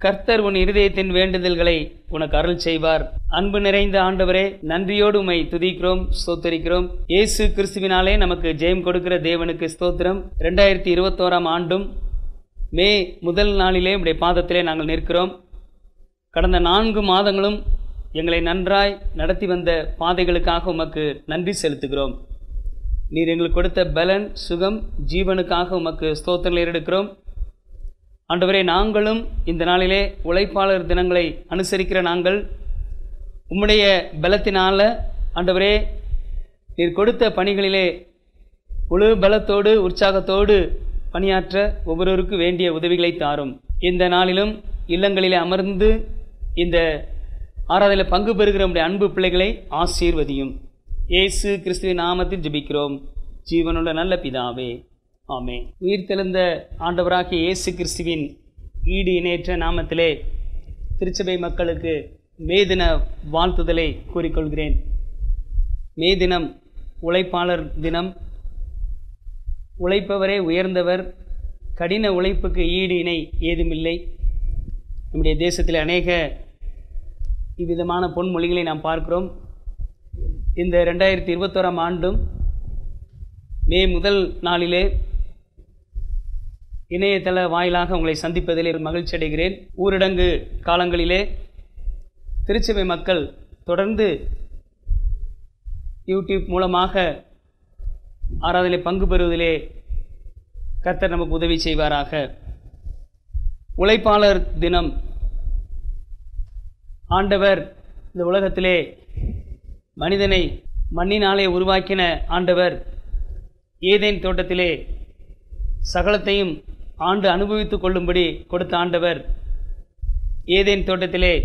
கர்த்தர் உன் இருதயத்தின் வேண்டுதல்களை உனக்கு அருள் செய்வார் அன்பு நிறைந்த ஆண்டவரே நன்றியோடு உம்மை துதிக்கிறோம் ஸ்தோத்தரிக்கிறோம் இயேசு கிறிஸ்துவினாலே நமக்கு ஜெயம் கொடுக்கிற தேவனுக்கு ஸ்தோத்திரம் ரெண்டாயிரத்தி இருபத்தோராம் ஆண்டும் மே முதல் நாளிலே உடைய பாதத்திலே நாங்கள் நிற்கிறோம் கடந்த நான்கு மாதங்களும் எங்களை நன்றாய் நடத்தி வந்த பாதைகளுக்காக உமக்கு நன்றி செலுத்துகிறோம் நீர் எங்களுக்கு கொடுத்த பலன் சுகம் ஜீவனுக்காக உமக்கு ஸ்தோத்திரங்களை எடுக்கிறோம் ஆண்டவரே நாங்களும் இந்த நாளிலே உழைப்பாளர் தினங்களை அனுசரிக்கிற நாங்கள் உம்முடைய பலத்தினால ஆண்டவரே நீர் கொடுத்த பணிகளிலே முழு பலத்தோடு உற்சாகத்தோடு பணியாற்ற ஒவ்வொருவருக்கும் வேண்டிய உதவிகளை தாரும் இந்த நாளிலும் இல்லங்களிலே அமர்ந்து இந்த ஆராதனையில் பங்கு பெறுகிற நம்முடைய அன்பு பிள்ளைகளை ஆசீர்வதியும் இயேசு கிறிஸ்துவின் நாமத்தில் ஜெபிக்கிறோம் ஜீவனுள்ள நல்ல பிதாவே ஆமே உயிர்த்தெழுந்த ஆண்டவராகிய இயேசு கிறிஸ்துவின் ஈடு இணையற்ற நாமத்திலே திருச்சபை மக்களுக்கு மே தின வாழ்த்துதலை கூறிக்கொள்கிறேன் மே தினம் உழைப்பாளர் தினம் உழைப்பவரே உயர்ந்தவர் கடின உழைப்புக்கு ஈடு இணை ஏதுமில்லை நம்முடைய தேசத்தில் அநேக இவ்விதமான பொன்மொழிகளை நாம் பார்க்கிறோம் இந்த ரெண்டாயிரத்தி இருபத்தோராம் ஆண்டும் மே முதல் நாளிலே இணையதள வாயிலாக உங்களை சந்திப்பதிலே மகிழ்ச்சி அடைகிறேன் ஊரடங்கு காலங்களிலே திருச்சபை மக்கள் தொடர்ந்து யூடியூப் மூலமாக ஆராதனை பங்கு பெறுவதிலே கர்த்தர் நமக்கு உதவி செய்வாராக உழைப்பாளர் தினம் ஆண்டவர் இந்த உலகத்திலே மனிதனை மண்ணினாலே உருவாக்கின ஆண்டவர் ஏதேன் தோட்டத்திலே சகலத்தையும் ஆண்டு அனுபவித்துக் கொள்ளும்படி கொடுத்த ஆண்டவர் ஏதேன் தோட்டத்திலே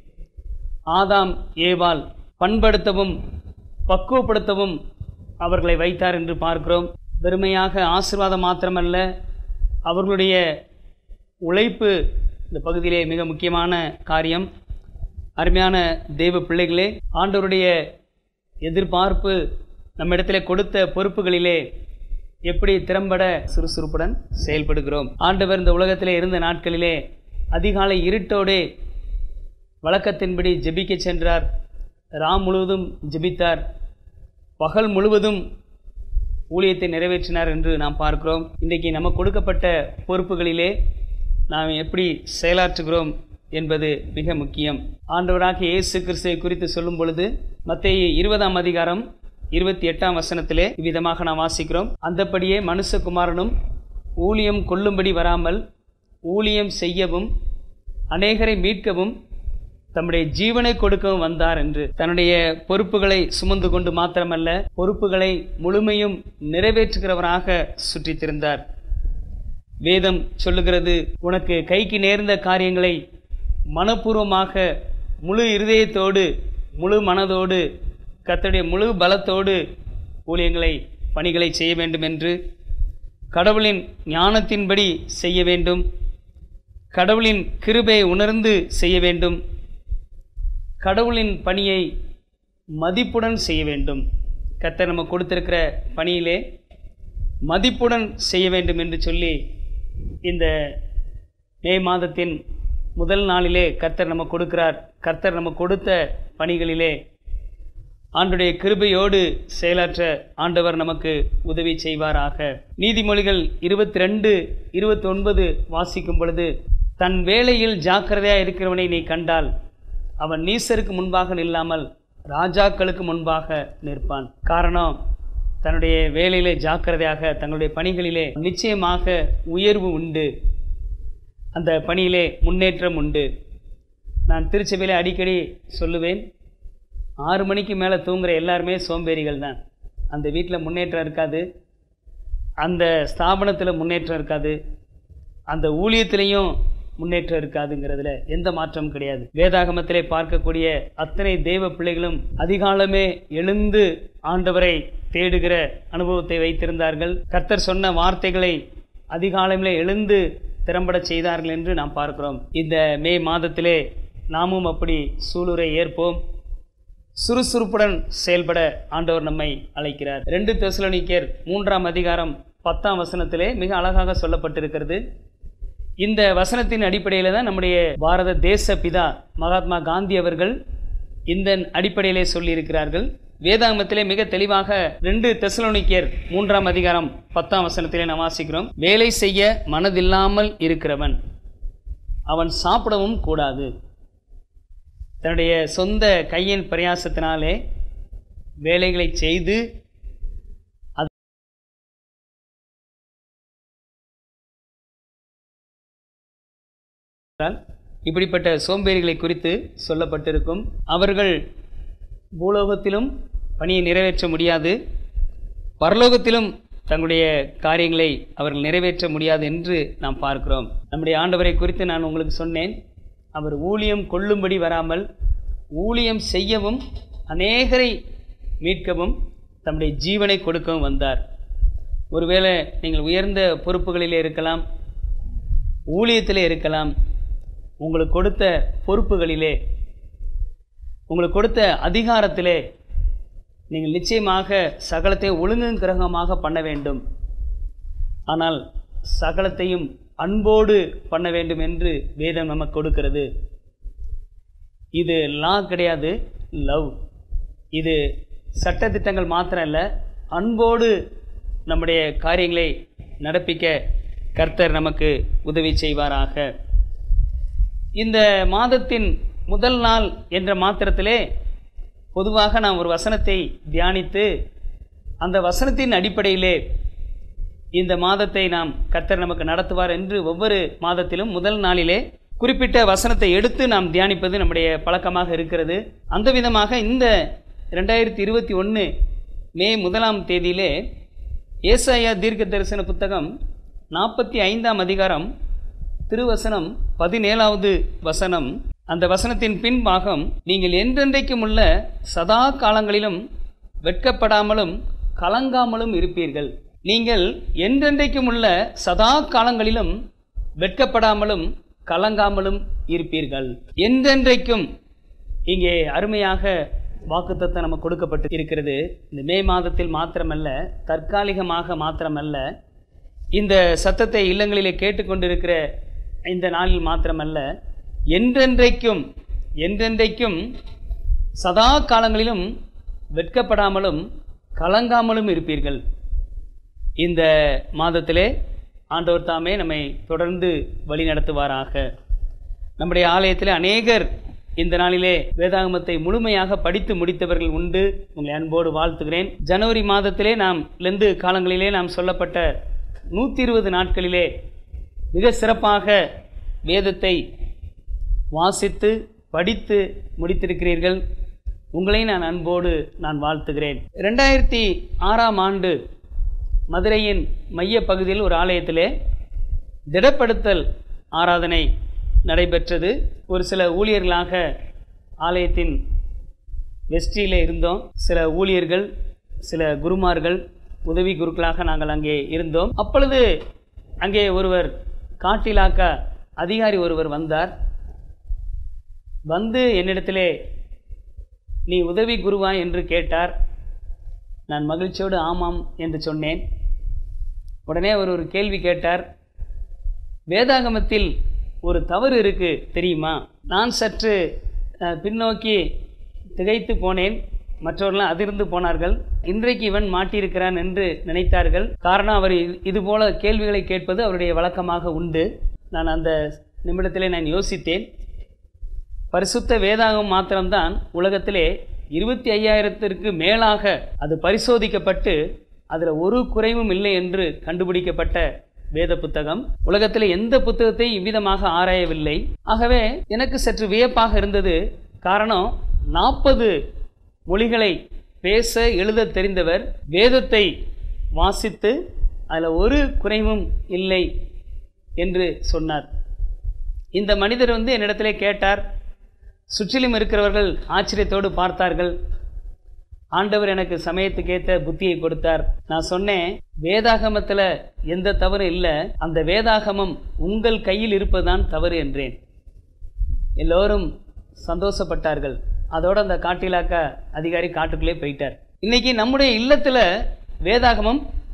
ஆதாம் ஏவால் பண்படுத்தவும் பக்குவப்படுத்தவும் அவர்களை வைத்தார் என்று பார்க்கிறோம் வெறுமையாக ஆசீர்வாதம் மாத்திரமல்ல அவர்களுடைய உழைப்பு இந்த பகுதியிலே மிக முக்கியமான காரியம் அருமையான தெய்வ பிள்ளைகளே ஆண்டவருடைய எதிர்பார்ப்பு நம்மிடத்திலே கொடுத்த பொறுப்புகளிலே எப்படி திறம்பட சுறுசுறுப்புடன் செயல்படுகிறோம் ஆண்டவர் இந்த உலகத்திலே இருந்த நாட்களிலே அதிகாலை இருட்டோடே வழக்கத்தின்படி ஜெபிக்க சென்றார் ராம் முழுவதும் ஜெபித்தார் பகல் முழுவதும் ஊழியத்தை நிறைவேற்றினார் என்று நாம் பார்க்கிறோம் இன்றைக்கு நமக்கு கொடுக்கப்பட்ட பொறுப்புகளிலே நாம் எப்படி செயலாற்றுகிறோம் என்பது மிக முக்கியம் ஆண்டவராகிய இயேசு கிறிஸ்துவை குறித்து சொல்லும் பொழுது மத்திய இருபதாம் அதிகாரம் இருபத்தி எட்டாம் வசனத்திலே இவ்விதமாக நாம் வாசிக்கிறோம் அந்தப்படியே மனுஷகுமாரனும் ஊழியம் கொள்ளும்படி வராமல் ஊழியம் செய்யவும் அநேகரை மீட்கவும் தம்முடைய ஜீவனை கொடுக்கவும் வந்தார் என்று தன்னுடைய பொறுப்புகளை சுமந்து கொண்டு மாத்திரமல்ல பொறுப்புகளை முழுமையும் நிறைவேற்றுகிறவராக சுற்றித் திரிந்தார் வேதம் சொல்லுகிறது உனக்கு கைக்கு நேர்ந்த காரியங்களை மனப்பூர்வமாக முழு இருதயத்தோடு முழு மனதோடு கர்த்தருடைய முழு பலத்தோடு ஊழியங்களை பணிகளை செய்ய வேண்டும் என்று கடவுளின் ஞானத்தின்படி செய்ய வேண்டும் கடவுளின் கிருபையை உணர்ந்து செய்ய வேண்டும் கடவுளின் பணியை மதிப்புடன் செய்ய வேண்டும் கர்த்தர் நம்ம கொடுத்திருக்கிற பணியிலே மதிப்புடன் செய்ய வேண்டும் என்று சொல்லி இந்த மே மாதத்தின் முதல் நாளிலே கர்த்தர் நம்ம கொடுக்கிறார் கர்த்தர் நம்ம கொடுத்த பணிகளிலே ஆண்டுடைய கிருபையோடு செயலாற்ற ஆண்டவர் நமக்கு உதவி செய்வாராக நீதிமொழிகள் இருபத்தி ரெண்டு இருபத்தி ஒன்பது வாசிக்கும் பொழுது தன் வேலையில் ஜாக்கிரதையாக இருக்கிறவனை நீ கண்டால் அவன் நீசருக்கு முன்பாக நில்லாமல் ராஜாக்களுக்கு முன்பாக நிற்பான் காரணம் தன்னுடைய வேலையிலே ஜாக்கிரதையாக தங்களுடைய பணிகளிலே நிச்சயமாக உயர்வு உண்டு அந்த பணியிலே முன்னேற்றம் உண்டு நான் திருச்சபையிலே அடிக்கடி சொல்லுவேன் ஆறு மணிக்கு மேலே தூங்குற எல்லாருமே சோம்பேறிகள் தான் அந்த வீட்டில் முன்னேற்றம் இருக்காது அந்த ஸ்தாபனத்தில் முன்னேற்றம் இருக்காது அந்த ஊழியத்திலையும் முன்னேற்றம் இருக்காதுங்கிறதுல எந்த மாற்றமும் கிடையாது வேதாகமத்திலே பார்க்கக்கூடிய அத்தனை தெய்வ பிள்ளைகளும் அதிகாலமே எழுந்து ஆண்டவரை தேடுகிற அனுபவத்தை வைத்திருந்தார்கள் கர்த்தர் சொன்ன வார்த்தைகளை அதிகாலமே எழுந்து திறம்பட செய்தார்கள் என்று நாம் பார்க்கிறோம் இந்த மே மாதத்திலே நாமும் அப்படி சூளுரை ஏற்போம் சுறுசுறுப்புடன் செயல்பட ஆண்டவர் நம்மை அழைக்கிறார் ரெண்டு தெசலோனிக்கேர் மூன்றாம் அதிகாரம் பத்தாம் வசனத்திலே மிக அழகாக சொல்லப்பட்டிருக்கிறது இந்த வசனத்தின் அடிப்படையில் தான் நம்முடைய பாரத தேச பிதா மகாத்மா காந்தி அவர்கள் இந்த அடிப்படையிலே சொல்லியிருக்கிறார்கள் வேதாகமத்திலே மிக தெளிவாக ரெண்டு தெசலோனிக்கேர் மூன்றாம் அதிகாரம் பத்தாம் வசனத்திலே நாம் வாசிக்கிறோம் வேலை செய்ய மனதில்லாமல் இருக்கிறவன் அவன் சாப்பிடவும் கூடாது தன்னுடைய சொந்த கையின் பிரயாசத்தினாலே வேலைகளை செய்து இப்படிப்பட்ட சோம்பேறிகளை குறித்து சொல்லப்பட்டிருக்கும் அவர்கள் பூலோகத்திலும் பணியை நிறைவேற்ற முடியாது பரலோகத்திலும் தங்களுடைய காரியங்களை அவர்கள் நிறைவேற்ற முடியாது என்று நாம் பார்க்கிறோம் நம்முடைய ஆண்டவரை குறித்து நான் உங்களுக்கு சொன்னேன் அவர் ஊழியம் கொள்ளும்படி வராமல் ஊழியம் செய்யவும் அநேகரை மீட்கவும் தம்முடைய ஜீவனை கொடுக்கவும் வந்தார் ஒருவேளை நீங்கள் உயர்ந்த பொறுப்புகளிலே இருக்கலாம் ஊழியத்திலே இருக்கலாம் உங்களுக்கு கொடுத்த பொறுப்புகளிலே உங்களுக்கு கொடுத்த அதிகாரத்திலே நீங்கள் நிச்சயமாக சகலத்தை ஒழுங்கும் கிரகமாக பண்ண வேண்டும் ஆனால் சகலத்தையும் அன்போடு பண்ண வேண்டும் என்று வேதம் நமக்கு கொடுக்கிறது இது லா கிடையாது லவ் இது சட்டத்திட்டங்கள் மாத்திரம் இல்லை அன்போடு நம்முடைய காரியங்களை நடப்பிக்க கர்த்தர் நமக்கு உதவி செய்வாராக இந்த மாதத்தின் முதல் நாள் என்ற மாத்திரத்திலே பொதுவாக நாம் ஒரு வசனத்தை தியானித்து அந்த வசனத்தின் அடிப்படையிலே இந்த மாதத்தை நாம் கர்த்தர் நமக்கு நடத்துவார் என்று ஒவ்வொரு மாதத்திலும் முதல் நாளிலே குறிப்பிட்ட வசனத்தை எடுத்து நாம் தியானிப்பது நம்முடைய பழக்கமாக இருக்கிறது அந்த விதமாக இந்த ரெண்டாயிரத்தி இருபத்தி ஒன்று மே முதலாம் தேதியிலே ஏசாயா தீர்க்க தரிசன புத்தகம் நாற்பத்தி ஐந்தாம் அதிகாரம் திருவசனம் பதினேழாவது வசனம் அந்த வசனத்தின் பின்பாகம் நீங்கள் என்றென்றைக்கும் உள்ள சதா காலங்களிலும் வெட்கப்படாமலும் கலங்காமலும் இருப்பீர்கள் நீங்கள் என்றென்றைக்கும் உள்ள சதா காலங்களிலும் வெட்கப்படாமலும் கலங்காமலும் இருப்பீர்கள் என்றென்றைக்கும் இங்கே அருமையாக வாக்குத்தத்தம் நமக்கு கொடுக்கப்பட்டு இருக்கிறது இந்த மே மாதத்தில் மாத்திரமல்ல தற்காலிகமாக மாத்திரமல்ல இந்த சத்தத்தை இல்லங்களிலே கேட்டுக்கொண்டிருக்கிற இந்த நாளில் மாத்திரமல்ல என்றென்றைக்கும் என்றென்றைக்கும் சதா காலங்களிலும் வெட்கப்படாமலும் கலங்காமலும் இருப்பீர்கள் இந்த மாதத்திலே ஆண்டவர் தாமே நம்மை தொடர்ந்து வழி நடத்துவாராக நம்முடைய ஆலயத்தில் அநேகர் இந்த நாளிலே வேதாகமத்தை முழுமையாக படித்து முடித்தவர்கள் உண்டு உங்களை அன்போடு வாழ்த்துகிறேன் ஜனவரி மாதத்திலே நாம் லெந்து காலங்களிலே நாம் சொல்லப்பட்ட நூற்றி இருபது நாட்களிலே மிக சிறப்பாக வேதத்தை வாசித்து படித்து முடித்திருக்கிறீர்கள் உங்களை நான் அன்போடு நான் வாழ்த்துகிறேன் ரெண்டாயிரத்தி ஆறாம் ஆண்டு மதுரையின் மைய பகுதியில் ஒரு ஆலயத்திலே திடப்படுத்தல் ஆராதனை நடைபெற்றது ஒரு சில ஊழியர்களாக ஆலயத்தின் வெஸ்டியில் இருந்தோம் சில ஊழியர்கள் சில குருமார்கள் உதவி குருக்களாக நாங்கள் அங்கே இருந்தோம் அப்பொழுது அங்கே ஒருவர் காட்டிலாக்கா அதிகாரி ஒருவர் வந்தார் வந்து என்னிடத்திலே நீ உதவி குருவா என்று கேட்டார் நான் மகிழ்ச்சியோடு ஆமாம் என்று சொன்னேன் உடனே அவர் ஒரு கேள்வி கேட்டார் வேதாகமத்தில் ஒரு தவறு இருக்கு தெரியுமா நான் சற்று அஹ், பின்னோக்கி திகைத்து போனேன் மற்றவர்கள்லாம் அதிர்ந்து போனார்கள் இன்றைக்கு இவன் மாட்டியிருக்கிறான் என்று நினைத்தார்கள் காரணம் அவர் இது- இதுபோல கேள்விகளை கேட்பது அவருடைய வழக்கமாக உண்டு நான் அந்த நிமிடத்திலே நான் யோசித்தேன் பரிசுத்த வேதாகம் மாத்திரம்தான் உலகத்திலே இருபத்தி ஐயாயிரத்திற்கு மேலாக அது பரிசோதிக்கப்பட்டு அதில் ஒரு குறைவும் இல்லை என்று கண்டுபிடிக்கப்பட்ட வேத புத்தகம் உலகத்தில் எந்த புத்தகத்தை இவ்விதமாக ஆராயவில்லை ஆகவே எனக்கு சற்று வியப்பாக இருந்தது காரணம் நாற்பது மொழிகளை பேச எழுத தெரிந்தவர் வேதத்தை வாசித்து அதில் ஒரு குறைவும் இல்லை என்று சொன்னார் இந்த மனிதர் வந்து என்னிடத்திலே கேட்டார் சுற்றிலும் இருக்கிறவர்கள் ஆச்சரியத்தோடு பார்த்தார்கள் ஆண்டவர் எனக்கு சமயத்துக்கேற்ற புத்தியை கொடுத்தார் நான் சொன்னேன் வேதாகமத்தில் எந்த தவறு இல்லை அந்த வேதாகமம் உங்கள் கையில் இருப்பதுதான் தவறு என்றேன் எல்லோரும் சந்தோஷப்பட்டார்கள் அதோட அந்த காட்டிலாக்கா அதிகாரி காட்டுக்குள்ளே போயிட்டார் இன்னைக்கு நம்முடைய இல்லத்தில் வேதாகமம்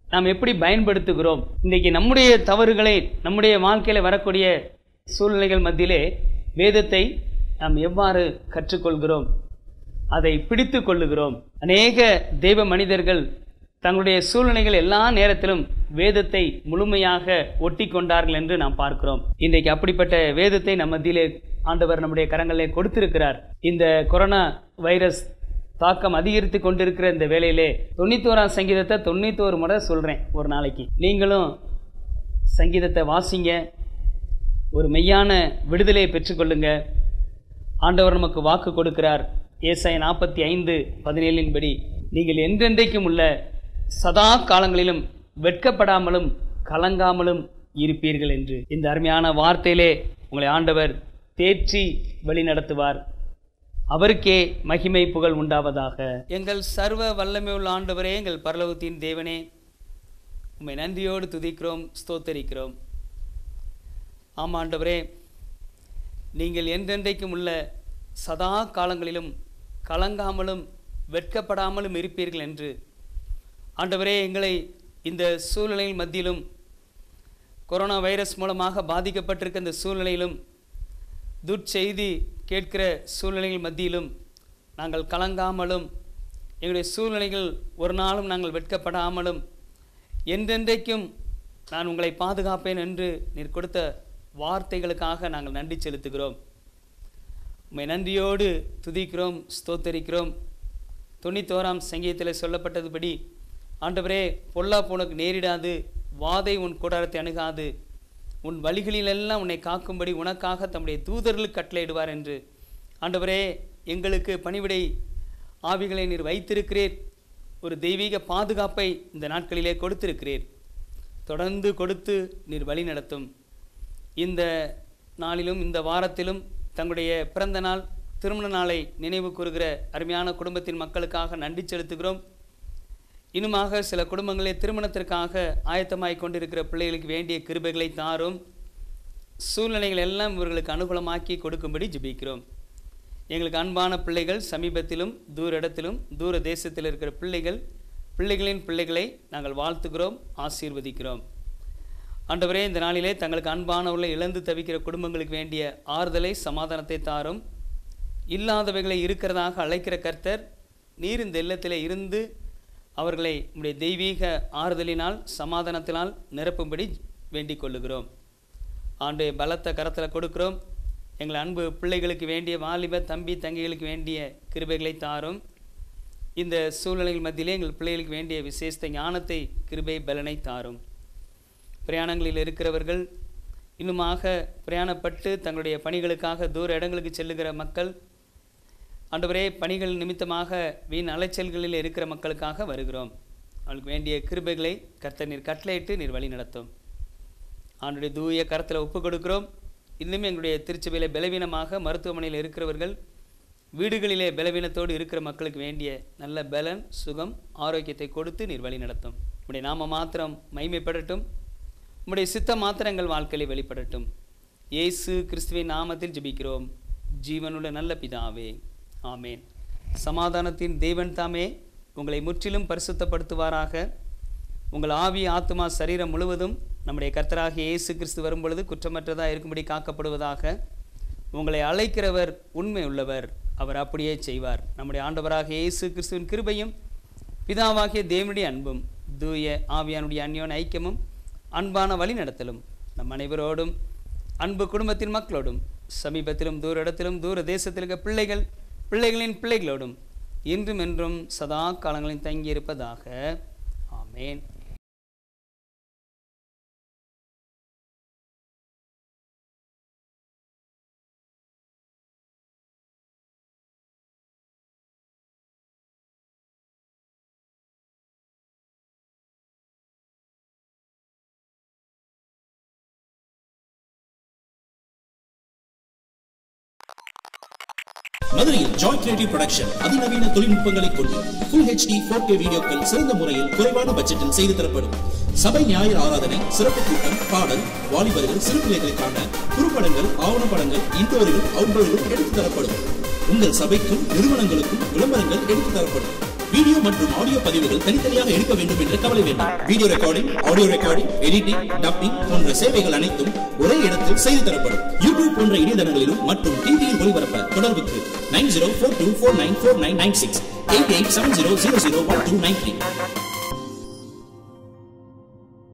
நாம் எப்படி பயன்படுத்துகிறோம் இன்றைக்கி நம்முடைய தவறுகளை நம்முடைய வாழ்க்கையில் வரக்கூடிய சூழ்நிலைகள் மத்தியிலே வேதத்தை நாம் எவ்வாறு கற்றுக்கொள்கிறோம் அதை பிடித்து கொள்ளுகிறோம் அநேக தெய்வ மனிதர்கள் தங்களுடைய சூழ்நிலைகள் எல்லா நேரத்திலும் வேதத்தை முழுமையாக ஒட்டி கொண்டார்கள் என்று நாம் பார்க்கிறோம் இன்றைக்கு அப்படிப்பட்ட வேதத்தை நம்ம மத்தியிலே ஆண்டவர் நம்முடைய கரங்களிலே கொடுத்திருக்கிறார் இந்த கொரோனா வைரஸ் தாக்கம் அதிகரித்து கொண்டிருக்கிற இந்த வேளையிலே தொண்ணூத்தோராம் சங்கீதத்தை தொண்ணூத்தோரு முறை சொல்கிறேன் ஒரு நாளைக்கு நீங்களும் சங்கீதத்தை வாசிங்க ஒரு மெய்யான விடுதலையை பெற்றுக்கொள்ளுங்க ஆண்டவர் நமக்கு வாக்கு கொடுக்கிறார் ஏசாய நாற்பத்தி ஐந்து பதினேழின்படி நீங்கள் என்றென்றைக்கும் உள்ள சதா காலங்களிலும் வெட்கப்படாமலும் கலங்காமலும் இருப்பீர்கள் என்று இந்த அருமையான வார்த்தையிலே உங்களை ஆண்டவர் தேற்றி வழி நடத்துவார் அவருக்கே மகிமை புகழ் உண்டாவதாக எங்கள் சர்வ வல்லமையுள்ள ஆண்டவரே எங்கள் பரலோகத்தின் தேவனே உம்மை நன்றியோடு துதிக்கிறோம் ஸ்தோத்தரிக்கிறோம் ஆமாம் ஆண்டவரே நீங்கள் என்றென்றைக்கும் உள்ள சதா காலங்களிலும் கலங்காமலும் வெட்கப்படாமலும் இருப்பீர்கள் என்று ஆண்டவரே எங்களை இந்த சூழ்நிலையின் மத்தியிலும் கொரோனா வைரஸ் மூலமாக பாதிக்கப்பட்டிருக்க இந்த சூழ்நிலையிலும் துர்ச்செய்தி கேட்கிற சூழ்நிலைகள் மத்தியிலும் நாங்கள் கலங்காமலும் எங்களுடைய சூழ்நிலைகள் ஒரு நாளும் நாங்கள் வெட்கப்படாமலும் என்றென்றைக்கும் நான் உங்களை பாதுகாப்பேன் என்று நீர் கொடுத்த வார்த்தைகளுக்காக நாங்கள் நன்றி செலுத்துகிறோம் உம்மை நன்றியோடு துதிக்கிறோம் ஸ்தோத்தரிக்கிறோம் தொண்ணூத்தோராம் சங்கீதத்தில் சொல்லப்பட்டதுபடி ஆண்டவரே பொல்லா உனக்கு நேரிடாது வாதை உன் கூடாரத்தை அணுகாது உன் வழிகளிலெல்லாம் உன்னை காக்கும்படி உனக்காக தம்முடைய தூதர்களுக்கு கட்டளையிடுவார் என்று ஆண்டவரே எங்களுக்கு பணிவிடை ஆவிகளை நீர் வைத்திருக்கிறீர் ஒரு தெய்வீக பாதுகாப்பை இந்த நாட்களிலே கொடுத்திருக்கிறீர் தொடர்ந்து கொடுத்து நீர் வழி நடத்தும் இந்த நாளிலும் இந்த வாரத்திலும் தங்களுடைய பிறந்த நாள் திருமண நாளை நினைவு கூறுகிற அருமையான குடும்பத்தின் மக்களுக்காக நன்றி செலுத்துகிறோம் இன்னுமாக சில குடும்பங்களே திருமணத்திற்காக ஆயத்தமாய் கொண்டிருக்கிற பிள்ளைகளுக்கு வேண்டிய கிருபைகளை தாரும் சூழ்நிலைகள் எல்லாம் இவர்களுக்கு அனுகூலமாக்கி கொடுக்கும்படி ஜெபிக்கிறோம் எங்களுக்கு அன்பான பிள்ளைகள் சமீபத்திலும் தூர இடத்திலும் தூர தேசத்தில் இருக்கிற பிள்ளைகள் பிள்ளைகளின் பிள்ளைகளை நாங்கள் வாழ்த்துகிறோம் ஆசீர்வதிக்கிறோம் ஆண்டவரே இந்த நாளிலே தங்களுக்கு அன்பானவர்களை இழந்து தவிக்கிற குடும்பங்களுக்கு வேண்டிய ஆறுதலை சமாதானத்தை தாரும் இல்லாதவைகளை இருக்கிறதாக அழைக்கிற கர்த்தர் நீர் இந்த இல்லத்திலே இருந்து அவர்களை உடைய தெய்வீக ஆறுதலினால் சமாதானத்தினால் நிரப்பும்படி வேண்டிக் கொள்ளுகிறோம் ஆண்டு பலத்த கரத்தில் கொடுக்கிறோம் எங்கள் அன்பு பிள்ளைகளுக்கு வேண்டிய வாலிப தம்பி தங்கைகளுக்கு வேண்டிய கிருபைகளை தாரும் இந்த சூழ்நிலைகள் மத்தியிலே எங்கள் பிள்ளைகளுக்கு வேண்டிய விசேஷ ஞானத்தை கிருபை பலனை தாரும் பிரயாணங்களில் இருக்கிறவர்கள் இன்னுமாக பிரயாணப்பட்டு தங்களுடைய பணிகளுக்காக தூர இடங்களுக்கு செல்லுகிற மக்கள் ஆண்டவரே பணிகள் நிமித்தமாக வீண் அலைச்சல்களில் இருக்கிற மக்களுக்காக வருகிறோம் அவளுக்கு வேண்டிய கிருபைகளை கர்த்தர் நீர் கட்டளையிட்டு நீர் வழி நடத்தும் ஆண்டுடைய தூய கரத்தில் ஒப்பு கொடுக்கிறோம் இன்னும் எங்களுடைய திருச்சபையில் பலவீனமாக மருத்துவமனையில் இருக்கிறவர்கள் வீடுகளிலே பலவீனத்தோடு இருக்கிற மக்களுக்கு வேண்டிய நல்ல பலன் சுகம் ஆரோக்கியத்தை கொடுத்து நீர் வழி நடத்தும் உடைய நாம மாத்திரம் மைமைப்படட்டும் உம்முடைய சித்த மாத்திரங்கள் வாழ்க்கையில் வெளிப்படட்டும் இயேசு கிறிஸ்துவின் நாமத்தில் ஜெபிக்கிறோம் ஜீவனுள்ள நல்ல பிதாவே ஆமேன் சமாதானத்தின் தேவன் தாமே உங்களை முற்றிலும் பரிசுத்தப்படுத்துவாராக உங்கள் ஆவி ஆத்மா சரீரம் முழுவதும் நம்முடைய கர்த்தராகிய இயேசு கிறிஸ்து வரும்பொழுது குற்றமற்றதாக இருக்கும்படி காக்கப்படுவதாக உங்களை அழைக்கிறவர் உண்மை உள்ளவர் அவர் அப்படியே செய்வார் நம்முடைய ஆண்டவராகிய இயேசு கிறிஸ்துவின் கிருபையும் பிதாவாகிய தேவனுடைய அன்பும் தூய ஆவியானுடைய அந்யோன் ஐக்கியமும் அன்பான வழி நடத்தலும் நம் அனைவரோடும் அன்பு குடும்பத்தின் மக்களோடும் சமீபத்திலும் தூர இடத்திலும் தூர தேசத்தில் இருக்க பிள்ளைகள் பிள்ளைகளின் பிள்ளைகளோடும் இன்றும் என்றும் சதா காலங்களில் தங்கியிருப்பதாக ஆமேன் மதுரையில் ஜாய் கிரியேட்டிவ் ப்ரொடக்ஷன் அதிநவீன தொழில்நுட்பங்களை கொண்டு ஃபுல் ஹெச்டி ஃபோர் கே வீடியோக்கள் சிறந்த முறையில் குறைவான பட்ஜெட்டில் செய்து தரப்படும் சபை ஞாயிறு ஆராதனை சிறப்பு கூட்டம் பாடல் வாலிபர்கள் சிறு பிள்ளைகளுக்கான குறுப்படங்கள் ஆவணப்படங்கள் இன்டோரிலும் அவுட்டோரிலும் எடுத்து தரப்படும் உங்கள் சபைக்கும் நிறுவனங்களுக்கும் விளம்பரங்கள் எடுத்து தரப்படும் வீடியோ மற்றும் ஆடியோ பதிவுகள் தனித்தனியாக எடுக்க வேண்டும் என்ற கவலை வேண்டாம் video recording audio recording editing dubbing போன்ற சேவைகள் அனைத்தும் ஒரே இடத்தில் செய்து தரப்படும் யூடியூப் போன்ற இணையதளங்களிலும் மற்றும் டிவியில் ஒளிபரப்ப தொடர்புக்கு nine zero four two four nine four nine nine six eight eight seven zero zero zero one two nine three